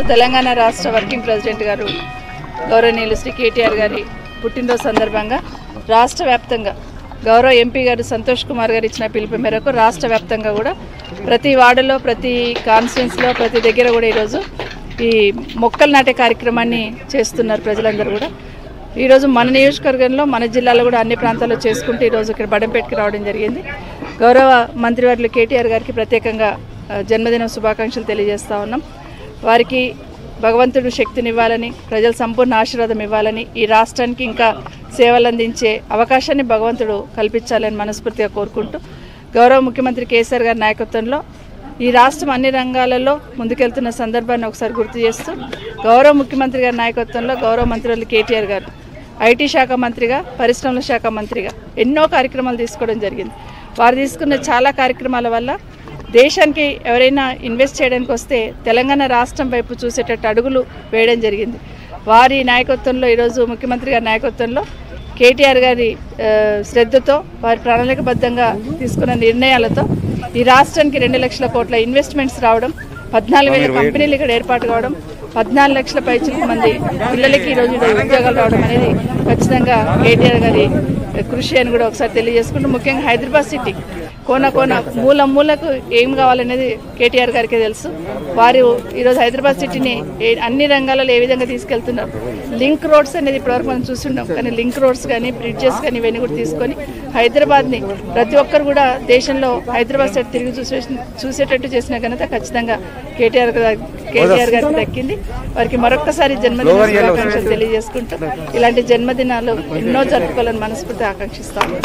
తెలంగాణ రాష్ట్ర working president గారు గౌరవనీయులు శ్రీ కేటీఆర్ గారి పుట్టినరోజు సందర్భంగా రాష్ట్ర వ్యాప్తంగా గౌరవ ఎంపీ గారు సంతోష్ కుమార్ గారు ఇచ్చిన పిలుపు మేరకు రాష్ట్ర వ్యాప్తంగా కూడా ప్రతి వార్డులో ప్రతి కాన్స్టిట్యున్సీలో ప్రతి దగ్గర కూడా ఈరోజు ఈ మొక్కలు నాటే కార్యక్రమాన్ని చేస్తున్నారు ప్రజలందరూ కూడా ఈరోజు మన నియోజకవర్గంలో మన జిల్లాలో కూడా అన్ని ప్రాంతాల్లో చేసుకుంటూ ఈరోజు ఇక్కడ బడంపేటకి రావడం జరిగింది గౌరవ మంత్రివర్యులు కేటీఆర్ గారికి ప్రత్యేకంగా ఆ, జన్మదిన శుభాకాంక్షలు తెలియజేస్తా ఉన్నాం వారికి భగవంతుడు శక్తినివ్వాలని ప్రజల సంపూర్ణ ఆశీర్వాదం ఇవ్వాలని ఈ రాష్ట్రానికి ఇంకా సేవలు అందించే అవకాశాన్ని భగవంతుడు కల్పించాలని మనస్ఫూర్తిగా కోరుకుంటూ గౌరవ ముఖ్యమంత్రి కేసీఆర్ గారి నాయకత్వంలో ఈ రాష్ట్రం అన్ని రంగాలలో ముందుకెళ్తున్న సందర్భాన్ని ఒకసారి గుర్తు చేస్తూ గౌరవ ముఖ్యమంత్రి గారి నాయకత్వంలో గౌరవ మంత్రులు కేటీఆర్ గారు ఐటీ శాఖ మంత్రిగా పరిశ్రమల శాఖ మంత్రిగా ఎన్నో కార్యక్రమాలు తీసుకోవడం జరిగింది వారు తీసుకున్న చాలా కార్యక్రమాల వల్ల దేశానికి ఎవరైనా ఇన్వెస్ట్ చేయడానికి వస్తే తెలంగాణ రాష్ట్రం వైపు చూసేటట్టు అడుగులు వేయడం జరిగింది వారి నాయకత్వంలో ఈరోజు ముఖ్యమంత్రి గారి నాయకత్వంలో కేటీఆర్ గారి ఆ, శ్రద్ధతో వారి ప్రణాళికబద్ధంగా తీసుకున్న నిర్ణయాలతో ఈ రాష్ట్రానికి రెండు లక్షల కోట్ల ఇన్వెస్ట్మెంట్స్ రావడం పద్నాలుగు వేల కంపెనీలు ఇక్కడ ఏర్పాటు కావడం పద్నాలుగు లక్షల పైచిలకు మంది పిల్లలకి ఈరోజు ఇక్కడ ఉద్యోగాలు రావడం అనేది ఖచ్చితంగా కేటీఆర్ గారి కృషి అని కూడా ఒకసారి తెలియజేసుకుంటూ ముఖ్యంగా హైదరాబాద్ సిటీ కోన కోన మూల మూలకు ఏం కావాలనేది కేటీఆర్ గారికి తెలుసు వారు ఈరోజు హైదరాబాద్ సిటీని ఏ- అన్ని రంగాలలో ఏ విధంగా తీసుకెళ్తున్నారు లింక్ రోడ్స్ అనేది ఇప్పటివరకు మనం చూస్తున్నాం కానీ లింక్ రోడ్స్ కానీ బ్రిడ్జెస్ కానీ ఇవన్నీ కూడా తీసుకొని హైదరాబాద్ని ప్రతి ఒక్కరు కూడా దేశంలో హైదరాబాద్ సైడ్ తిరిగి చూసే చూసేటట్టు చేసిన ఘనత ఖచ్చితంగా కేటీఆర్ గా- కేటీఆర్ గారికి దక్కింది వారికి మరొక్కసారి జన్మదిన శుభాకాంక్షలు తెలియజేసుకుంటూ ఇలాంటి జన్మదినాలు ఎన్నో జరుపుకోవాలని మనస్ఫూర్తి ఆకాంక్షిస్తాము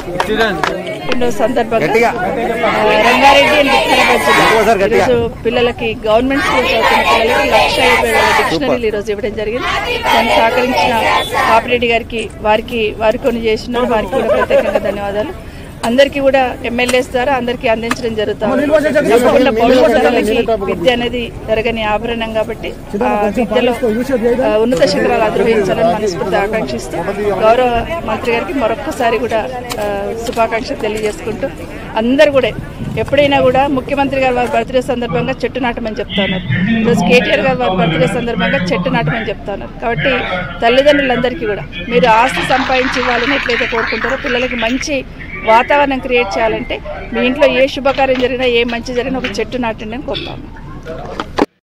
ఎన్నో సందర్భంగా ఆ, రంగారెడ్డి అండ్ వికారాబాద్ జిల్లా ఈరోజు పిల్లలకి గవర్నమెంట్ స్కూల్ చదువుతున్న పిల్లలకి లక్ష ఇరవై వేల డిక్షనరీలు ఈరోజు ఇవ్వడం జరిగింది దాన్ని సహకరించిన పాపిరెడ్డి గారికి వారికి వారి కొన్ని చేసినారు వారికి కూడా ప్రత్యేకంగా ధన్యవాదాలు అందరికీ కూడా ఎమ్మెల్యేస్ ద్వారా అందరికీ అందించడం జరుగుతుంది తప్పకుండా భవిష్యత్తులకి విద్య అనేది జరగని ఆభరణం కాబట్టి ఆ విద్యలో ఆ, ఉన్నత శిఖరాలు అధిరోహించాలని మనస్ఫూర్తి ఆకాంక్షిస్తూ గౌరవ మంత్రి గారికి మరొక్కసారి కూడా ఆ, శుభాకాంక్షలు తెలియజేసుకుంటూ అందరు కూడా ఎప్పుడైనా కూడా ముఖ్యమంత్రి గారు వారి బర్త్డే సందర్భంగా చెట్టు నాటమని చెప్తా ఉన్నారు ఈరోజు కేటీఆర్ గారు వారి బర్త్డే సందర్భంగా చెట్టు నాటమని చెప్తా ఉన్నారు కాబట్టి తల్లిదండ్రులందరికీ కూడా మీరు ఆస్తి సంపాదించి ఇవ్వాలని ఎట్లయితే కోరుకుంటారో పిల్లలకి మంచి వాతావరణం క్రియేట్ చేయాలంటే మీ ఇంట్లో ఏ శుభకార్యం జరిగినా ఏ మంచి జరిగినా ఒక చెట్టు నాటండి అని కోరుతాను